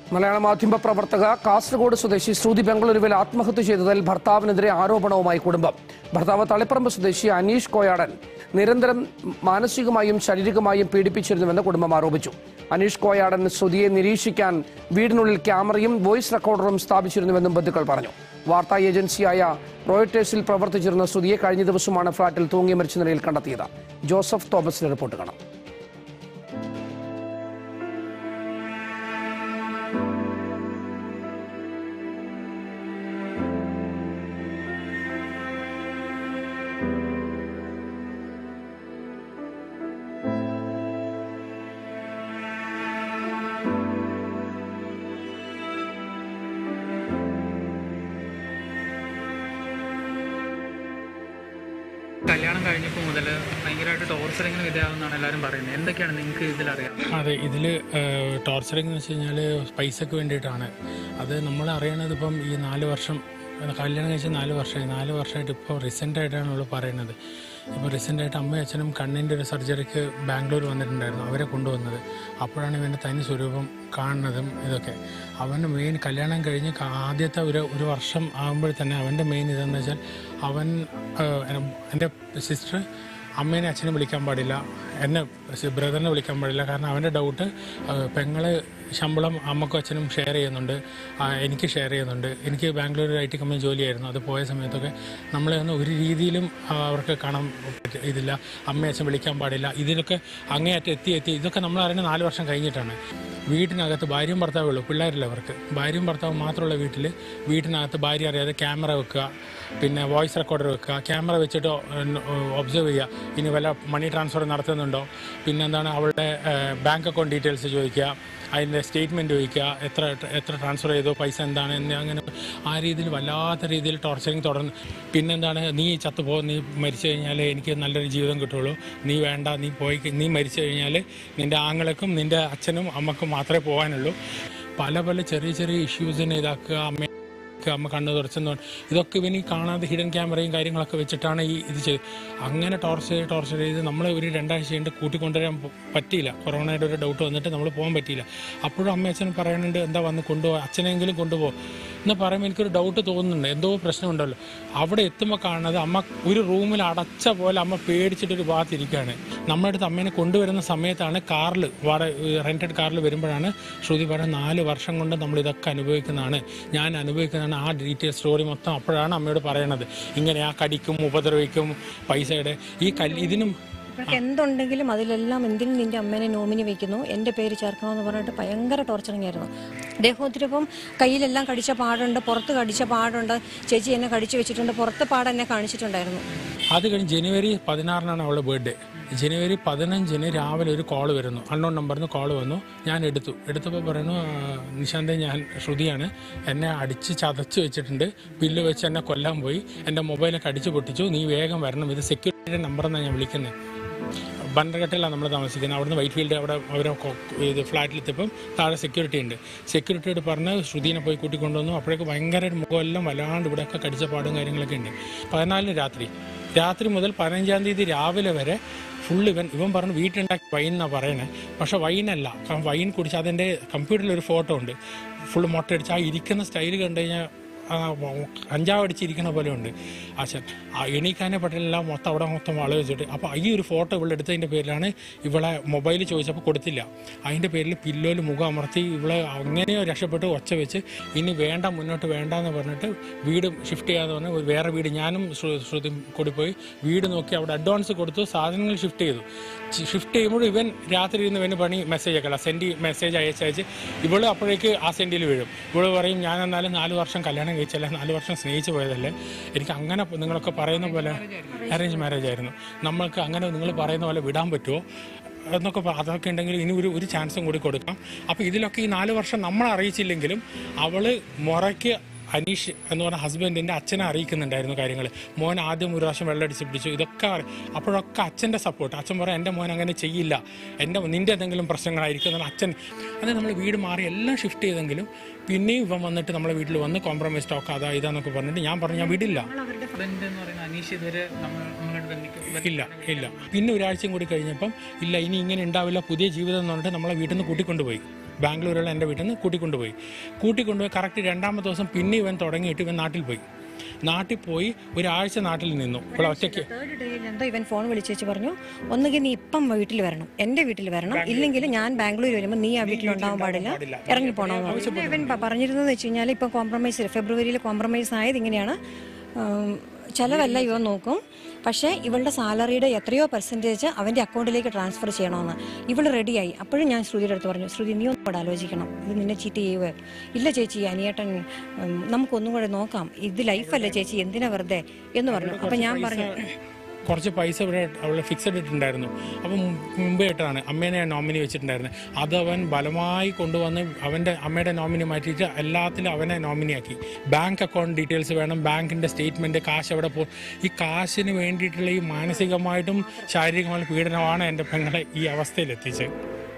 മലയാള മാധ്യമ പ്രവർത്തക കാസർഗോഡ് സ്വദേശി ശ്രുതി ബംഗളൂരുവിൽ ആത്മഹത്യ ചെയ്തതിൽ ഭർത്താവിനെതിരെ ആരോപണവുമായി കുടുംബം ഭർത്താവ് തളിപ്പറമ്പ് സ്വദേശി അനീഷ് കോയാടൻ നിരന്തരം മാനസികമായും ശാരീരികമായും പീഡിപ്പിച്ചിരുന്നുവെന്ന് കുടുംബം ആരോപിച്ചു അനീഷ് കോയാടൻ ശ്രുതിയെ നിരീക്ഷിക്കാൻ വീടിനുള്ളിൽ ക്യാമറയും വോയിസ് റെക്കോർഡറും സ്ഥാപിച്ചിരുന്നുവെന്നും ബന്ധുക്കൾ പറഞ്ഞു വാർത്താ ഏജൻസിയായ റോയിട്ടേഴ്സിൽ പ്രവർത്തിച്ചിരുന്ന ശ്രുതിയെ കഴിഞ്ഞ ദിവസമാണ് ഫ്ളാറ്റിൽ തൂങ്ങി മരിച്ച നിലയിൽ കണ്ടെത്തിയത് ജോസഫ് തോമസിന്റെ റിപ്പോർട്ട് കാണാം കല്യാണം കഴിഞ്ഞപ്പോൾ മുതൽ ഭയങ്കരമായിട്ട് ടോർച്ചറിങ്ങിന് വിധേയമാകുന്നതാണ് എല്ലാവരും പറയുന്നത് എന്തൊക്കെയാണ് നിങ്ങൾക്ക് ഇതിലറിയാം അതെ ഇതിൽ ടോർച്ചറിംഗ് എന്ന് വെച്ച് കഴിഞ്ഞാൽ പൈസക്ക് വേണ്ടിയിട്ടാണ് അത് നമ്മൾ അറിയണത് ഇപ്പം ഈ നാല് വർഷം കല്യാണം കഴിച്ച് നാല് വർഷമായി നാല് വർഷമായിട്ട് ഇപ്പോൾ റീസെൻ്റ് ആയിട്ടാണ് നമ്മൾ പറയുന്നത് ഇപ്പോൾ റീസെൻ്റ് ആയിട്ട് അമ്മയും അച്ഛനും കണ്ണിൻ്റെ ഒരു സർജറിക്ക് ബാംഗ്ലൂർ വന്നിട്ടുണ്ടായിരുന്നു അവരെ കൊണ്ടുവന്നത് അപ്പോഴാണ് ഇവൻ്റെ തനി സ്വരൂപം കാണുന്നതും ഇതൊക്കെ അവൻ്റെ മെയിൻ കല്യാണം കഴിഞ്ഞ് ക- ആദ്യത്തെ ഒരു ഒരു വർഷം ആകുമ്പോൾ തന്നെ അവൻ്റെ മെയിൻ ഇതെന്ന് വെച്ചാൽ അവൻ ഏഹ്, എൻ്റെ സിസ്റ്റർ അമ്മേനെ അച്ഛനെ വിളിക്കാൻ പാടില്ല എന്നെ ബ്രദറിനെ വിളിക്കാൻ പാടില്ല കാരണം അവൻ്റെ ഡൗട്ട് പെങ്ങള് ശമ്പളം അമ്മക്കും അച്ഛനും ഷെയർ ചെയ്യുന്നുണ്ട് ആ, എനിക്ക് ഷെയർ ചെയ്യുന്നുണ്ട് എനിക്ക് ബാംഗ്ലൂർ ഐ ടി കമ്പനി ജോലിയായിരുന്നു അത് പോയ സമയത്തൊക്കെ നമ്മളെ ഒന്നും ഒരു രീതിയിലും ആ, അവർക്ക് കാണാൻ പറ്റ- ഇതില്ല അമ്മയും അച്ഛൻ വിളിക്കാൻ പാടില്ല ഇതിലൊക്കെ അങ്ങേയറ്റം എത്തി എത്തി ഇതൊക്കെ നമ്മൾ അറിയുന്ന നാല് വർഷം കഴിഞ്ഞിട്ടാണ് വീട്ടിനകത്ത് ഭാര്യയും ഭർത്താവേ ഉള്ളൂ പിള്ളേരില്ല അവർക്ക് ഭാര്യയും ഭർത്താവും മാത്രമുള്ള വീട്ടിൽ വീട്ടിനകത്ത് ഭാര്യ അറിയാതെ ക്യാമറ വെക്കുക പിന്നെ വോയിസ് റെക്കോർഡർ വെക്കുക ക്യാമറ വെച്ചിട്ട് ഒബ്സർവ് ചെയ്യുക ഇനി വല്ല മണി ട്രാൻസ്ഫർ നടത്തുന്നുണ്ടോ പിന്നെ എന്താണ് അവളുടെ ബാങ്ക് അക്കൗണ്ട് ഡീറ്റെയിൽസ് ചോദിക്കുക അതിൻ്റെ സ്റ്റേറ്റ്മെൻറ്റ് ചോദിക്കുക എത്ര എത്ര ട്രാൻസ്ഫർ ചെയ്തു പൈസ എന്താണ് എന്ന് അങ്ങനെ ആ രീതിയിൽ വല്ലാത്ത രീതിയിൽ ടോർച്ചറിങ് തുടർന്ന് പിന്നെന്താണ് നീ ചത്തുപോ നീ മരിച്ചു കഴിഞ്ഞാൽ എനിക്ക് നല്ലൊരു ജീവിതം കിട്ടുള്ളൂ നീ വേണ്ട നീ പോയി നീ മരിച്ചു കഴിഞ്ഞാൽ നിൻ്റെ ആങ്ങളക്കും നിൻ്റെ അച്ഛനും അമ്മക്കും മാത്രമേ പോകാനുള്ളൂ പല പല ചെറിയ ചെറിയ ഇഷ്യൂസിനെ ഇതാക്കുക അമ്മ അമ്മ കണ്ണ് തുറച്ചെന്ന് പറഞ്ഞു ഇതൊക്കെ ഇവന് കാണാതെ ഹിഡൻ ക്യാമറയും കാര്യങ്ങളൊക്കെ വെച്ചിട്ടാണ് ഈ ഇത് ചെയ്ത് അങ്ങനെ ടോർച്ചർ ചെയ്ത് ടോർച്ചർ ചെയ്ത് നമ്മൾ ഒരു രണ്ടാഴ്ച കഴിഞ്ഞിട്ട് കൂട്ടിക്കൊണ്ടുവരാൻ പ- പറ്റിയില്ല കൊറോണയുടെ ഒരു ഡൗട്ട് വന്നിട്ട് നമ്മൾ പോകാൻ പറ്റിയില്ല അപ്പോഴും അമ്മ അച്ഛനും പറയുന്നുണ്ട് എന്താ വന്ന് കൊണ്ടുപോകാം അച്ഛനെങ്കിലും കൊണ്ടുപോകും എന്ന് പറയുമ്പോൾ എനിക്കൊരു ഡൗട്ട് തോന്നുന്നുണ്ട് എന്തോ പ്രശ്നമുണ്ടല്ലോ അവിടെ എത്തുമ്പോൾ കാണുന്നത് അമ്മ ഒരു റൂമിൽ അടച്ച പോലെ അമ്മ പേടിച്ചിട്ടൊരു ഭാഗത്തിരിക്കുകയാണ് നമ്മുടെ അടുത്ത് അമ്മേനെ കൊണ്ടുവരുന്ന സമയത്താണ് കാറിൽ വാടക റെൻറ്റഡ് കാറിൽ വരുമ്പോഴാണ് ശ്രുതി പറയുന്നത് നാല് വർഷം കൊണ്ട് നമ്മൾ ഇതൊക്കെ അനുഭവിക്കുന്നതാണ് ഞാൻ അനുഭവിക്കുന്നതാണ് ആ ഡീറ്റെയിൽ സ്റ്റോറി മൊത്തം അപ്പോഴാണ് അമ്മയോട് പറയണത് ഇങ്ങനെ ആ കടിക്കും ഉപദ്രവിക്കും പൈസയുടെ ഈ കല്ല് ഇതിനും ഇവർക്ക് എന്തുണ്ടെങ്കിലും അതിലെല്ലാം എന്തിനും നിന്റെ അമ്മേനെ നോമിനി വെക്കുന്നു എൻ്റെ പേര് ചേർക്കണമെന്ന് പറഞ്ഞിട്ട് ഭയങ്കര ടോർച്ചറിങ് ആയിരുന്നു അദ്ദേഹത്തിന് ഇപ്പം കയ്യിലെല്ലാം കടിച്ച പാടുണ്ട് പുറത്ത് കടിച്ച പാടുണ്ട് ചേച്ചി എന്നെ കടിച്ചു വെച്ചിട്ടുണ്ട് പുറത്ത് പാട് എന്നെ കാണിച്ചിട്ടുണ്ടായിരുന്നു അത് കഴിഞ്ഞ് ജനുവരി പതിനാറിനാണ് അവളുടെ ബർത്ത്ഡേ ജനുവരി പതിനഞ്ചിന് രാവിലെ ഒരു കോൾ വരുന്നു അൺനോൺ നമ്പറിൽ നിന്ന് കോൾ വന്നു ഞാൻ എടുത്തു എടുത്തപ്പോൾ പറയുന്നു "ആ, നിശാന്തെ ഞാൻ ശ്രുതിയാണ് എന്നെ അടിച്ച് ചതച്ച് വെച്ചിട്ടുണ്ട് പില്ല് വെച്ച് എന്നെ കൊല്ലാൻ പോയി എൻ്റെ മൊബൈലൊക്കെ അടിച്ച് പൊട്ടിച്ചു നീ വേഗം വരണം ഇത് സെക്യൂരിറ്റിയുടെ നമ്പറെന്നാണ് ഞാൻ വിളിക്കുന്നത് ബണ്ടർഘട്ടിലാണ് നമ്മൾ താമസിക്കുന്നത് അവിടുന്ന് വൈറ്റ് ഫീൽഡ് അവിടെ അവരെ കൊ- ഇത് ഫ്ലാറ്റിലെത്തിയപ്പം താഴെ സെക്യൂരിറ്റി ഉണ്ട് സെക്യൂരിറ്റിയോട് പറഞ്ഞ് ശ്രുതിനെ പോയി കൂട്ടിക്കൊണ്ടുവന്നു അപ്പോഴേക്ക് ഭയങ്കര ഒരു മുഖമെല്ലാം വല്ലാണ്ട് ഇവിടെയൊക്കെ കടിച്ച പാടും കാര്യങ്ങളൊക്കെ ഉണ്ട് പതിനാലിന് രാത്രി രാത്രി മുതൽ പതിനഞ്ചാം തീയതി രാവിലെ വരെ ഫുൾ ഇവൻ ഇവൻ പറഞ്ഞു വീട്ടുണ്ടാക്കി വൈൻ എന്നാണ് പറയണേ പക്ഷെ വൈനല്ല കാരണം വൈൻ കുടിച്ച് അതിൻ്റെ കമ്പ്യൂട്ടറിൽ ഒരു ഫോട്ടോ ഉണ്ട് ഫുൾ മുട്ടയടിച്ച് ആ ഇരിക്കുന്ന സ്റ്റൈൽ കണ്ടു കഴിഞ്ഞാൽ ആ, കഞ്ചാവ് അടിച്ചിരിക്കുന്ന പോലെ ഉണ്ട് അച്ഛൻ ആ എണീക്കാനെ പറ്റില്ല മൊത്തം അവിടെ മൊത്തം വള വെച്ചിട്ട് അപ്പോൾ ഈ ഒരു ഫോട്ടോ ഇവിടെ എടുത്തതിൻ്റെ പേരിലാണ് ഇവളെ മൊബൈൽ ചോദിച്ചപ്പോൾ കൊടുത്തില്ല അതിൻ്റെ പേരിൽ പില്ലോയിൽ മുഖം അമർത്തി ഇവളെ അങ്ങനെയോ രക്ഷപ്പെട്ട് ഒച്ച വെച്ച് ഇനി വേണ്ട മുന്നോട്ട് വേണ്ട എന്ന് പറഞ്ഞിട്ട് വീട് ഷിഫ്റ്റ് ചെയ്യാതെ പറഞ്ഞ് ഒരു വേറെ വീട് ഞാനും ശ്രു- ശ്രുതി കൂടി പോയി വീട് നോക്കി അവിടെ അഡ്വാൻസ് കൊടുത്തു സാധനങ്ങൾ ഷിഫ്റ്റ് ചെയ്തു ഷിഫ്റ്റ് ചെയ്യുമ്പോൾ ഇവൻ രാത്രി ഇരുന്ന് ഇവന് പണി മെസ്സേജ് ഒക്കെ സെൻഡ് മെസ്സേജ് അയച്ച് അയച്ച് ഇവള് അപ്പോഴേക്ക് ആ സെൻഡിൽ വീഴും ഇവള് പറയും ഞാൻ എന്നാലും നാല് വർഷം കല്യാണം കഴിച്ചല്ലേ നാല് വർഷം സ്നേഹിച്ച് പോയതല്ലേ എനിക്ക് അങ്ങനെ നിങ്ങളൊക്കെ പറയുന്ന പോലെ അറേഞ്ച് മാരേജ് ആയിരുന്നു നമ്മൾക്ക് അങ്ങനെ നിങ്ങൾ പറയുന്ന പോലെ വിടാൻ പറ്റുമോ എന്നൊക്കെ പ- അതൊക്കെ ഉണ്ടെങ്കിൽ ഇനി ഒരു ഒരു ചാൻസും കൂടി കൊടുക്കാം അപ്പോൾ ഇതിലൊക്കെ ഈ നാല് വർഷം നമ്മൾ അറിയിച്ചില്ലെങ്കിലും അവള് മുറയ്ക്ക് അനീഷ് എന്ന് പറഞ്ഞ ഹസ്ബൻഡിൻ്റെ അച്ഛനെ അറിയിക്കുന്നുണ്ടായിരുന്നു കാര്യങ്ങൾ മോൻ ആദ്യം ഒരു പ്രാവശ്യം വെള്ളമടിച്ച് പിടിച്ചു ഇതൊക്കെ അറി- അപ്പോഴൊക്കെ അച്ഛൻ്റെ സപ്പോർട്ട് അച്ഛൻ പറയാം എൻ്റെ മോൻ അങ്ങനെ ചെയ്യില്ല എൻ്റെ നിൻ്റെ എന്തെങ്കിലും പ്രശ്നങ്ങളായിരിക്കും എന്നാണ് അച്ഛൻ അത് നമ്മൾ വീട് മാറി എല്ലാം ഷിഫ്റ്റ് ചെയ്തെങ്കിലും പിന്നെയും ഇവൻ വന്നിട്ട് നമ്മളെ വീട്ടിൽ വന്ന് കോംപ്രമൈസ് ടോക്ക് അതാ ഇതാന്നൊക്കെ പറഞ്ഞിട്ട് ഞാൻ പറഞ്ഞു ഞാൻ വിടില്ല അവരുടെ ഫ്രണ്ട് എന്ന് പറയുന്ന അനീഷ് ഇതുവരെ നമ്മൾ നമ്മളോട് ബന്ധിക്കും ഇല്ല ഇല്ല പിന്നെ ഒരാഴ്ചയും കൂടി കഴിഞ്ഞപ്പം ഇല്ല ഇനി ഇങ്ങനെ ഉണ്ടാവില്ല പുതിയ ജീവിതം എന്ന് പറഞ്ഞിട്ട് നമ്മളെ വീട്ടിൽ നിന്ന് കൂട്ടിക്കൊണ്ടുപോയി ബാംഗ്ലൂരുള്ള എൻ്റെ വീട്ടിൽ നിന്ന് കൂട്ടിക്കൊണ്ടുപോയി കൂട്ടിക്കൊണ്ടുപോയി കറക്റ്റ് രണ്ടാമത്തെ ദിവസം പിന്നെ ഇവൻ തുടങ്ങിയിട്ട് ഇവൻ നാട്ടിൽ പോയി നാട്ടിൽ പോയി ഒരാഴ്ച നാട്ടിൽ നിന്നു ഇപ്പോൾ ഒറ്റയ്ക്ക് തേർഡ് ഡേയിൽ എന്തോ ഇവൻ ഫോൺ വിളിച്ച് വെച്ച് പറഞ്ഞു ഒന്നുകിൽ നീ ഇപ്പം വീട്ടിൽ വരണം എൻ്റെ വീട്ടിൽ വരണം ഇല്ലെങ്കിൽ ഞാൻ ബാംഗ്ലൂർ വരുമ്പോൾ നീ ആ വീട്ടിൽ ഉണ്ടാവാൻ പാടില്ല ഇറങ്ങി പോകണമെന്ന് പിന്നെ ഇവൻ പ- പറഞ്ഞിരുന്നത് വെച്ച് കഴിഞ്ഞാൽ ഇപ്പോൾ കോംപ്രമൈസ് ഫെബ്രുവരിയിൽ കോംപ്രമൈസ് ആയത് ഇങ്ങനെയാണ് ഉം, ചെലവല്ല ഇവൻ നോക്കും പക്ഷേ ഇവളുടെ സാലറിയുടെ എത്രയോ പെർസെൻറ്റേജ് അവൻ്റെ അക്കൗണ്ടിലേക്ക് ട്രാൻസ്ഫർ ചെയ്യണമെന്ന് ഇവൾ റെഡിയായി അപ്പോഴും ഞാൻ ശ്രുതിയുടെ അടുത്ത് പറഞ്ഞു ശ്രുതി നീ ഒന്നും കൂടെ ആലോചിക്കണം ഇത് നിന്നെ ചീറ്റ് ചെയ്യുക ഇല്ല ചേച്ചി അനിയേട്ടൻ ഉം, നമുക്കൊന്നും കൂടെ നോക്കാം ഇത് ലൈഫല്ല ചേച്ചി എന്തിനാ വെറുതെ എന്ന് പറഞ്ഞു അപ്പം ഞാൻ പറഞ്ഞു കുറച്ച് പൈസ ഇവിടെ അവളെ ഫിക്സഡ് ഇട്ടിട്ടുണ്ടായിരുന്നു അപ്പം മുമ്പേ ഇട്ടതാണ് അമ്മേനെ ഞാൻ നോമിനി വെച്ചിട്ടുണ്ടായിരുന്നു അത് അവൻ ബലമായി കൊണ്ടുവന്ന് അവൻ്റെ അമ്മയുടെ നോമിനി മാറ്റിയിട്ട് എല്ലാത്തിലും അവനെ നോമിനിയാക്കി ബാങ്ക് അക്കൗണ്ട് ഡീറ്റെയിൽസ് വേണം ബാങ്കിൻ്റെ സ്റ്റേറ്റ്മെൻറ്റ് കാശ് എവിടെ പോകും ഈ കാശിന് വേണ്ടിയിട്ടുള്ള ഈ മാനസികമായിട്ടും ശാരീരികമായിട്ടും പീഡനമാണ് എൻ്റെ പെങ്ങളെ ഈ അവസ്ഥയിൽ എത്തിച്ചത്